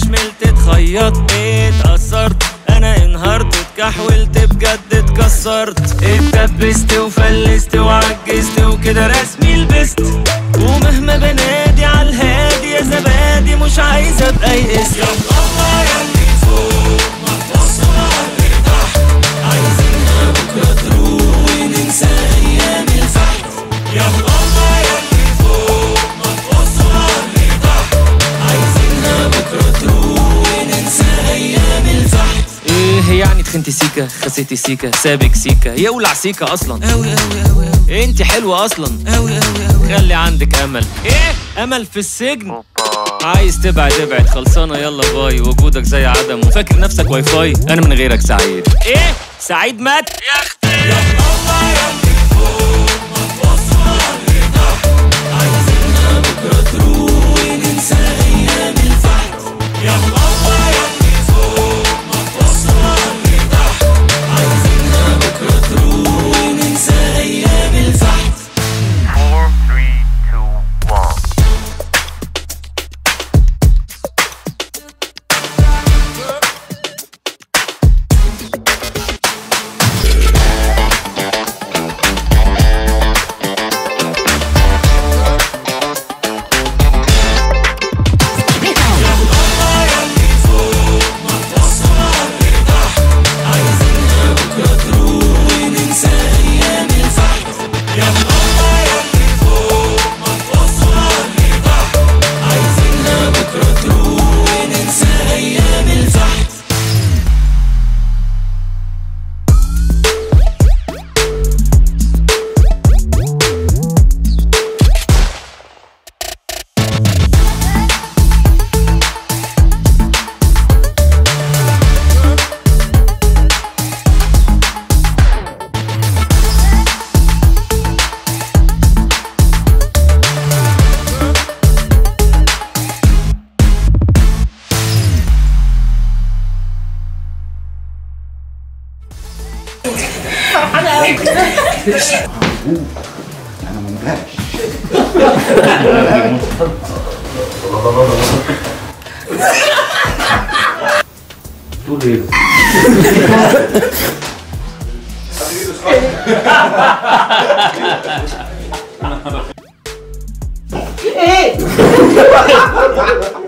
استحملت اتخيط اتأثرت انا انهارت اتكحولت بجد اتكسرت اتدبست وفلست وعجزت وكده رسمي لبست ومهما بنادي على الهادي يا زبادي مش عايز ابقى يئس يا الله يا اللي فوق ما تبص على اللي تحت عايزينها بكره تروح وننسى ايام الفحت يا الله يا اللي فوق ما تبص على اللي تحت عايزينها بكره تروح وننسى ايام الفحت ايه يعني تخنتي سيكا خسيتي سيكا سابك سيكا يولع سيكا اصلا اوي اوي اوي اوي انت حلوه اصلا اوي اوي اوي خلي عندك امل ايه امل في السجن عايز تبعد ابعد خلصانه يلا باي وجودك زي عدم وفاكر نفسك واي فاي انا من غيرك سعيد ايه سعيد مات يا اختي يا الله يا اللي فوق ما تبص على اللي تحت عايزينها بكره تروح وننسى ايام الفحت يا الله يا اللي فوق ما تبص على اللي تحت عايزينها بكره تروح وننسى ايام الفحت Four, three, two, one. انا منبهش تقول ايه؟ ايه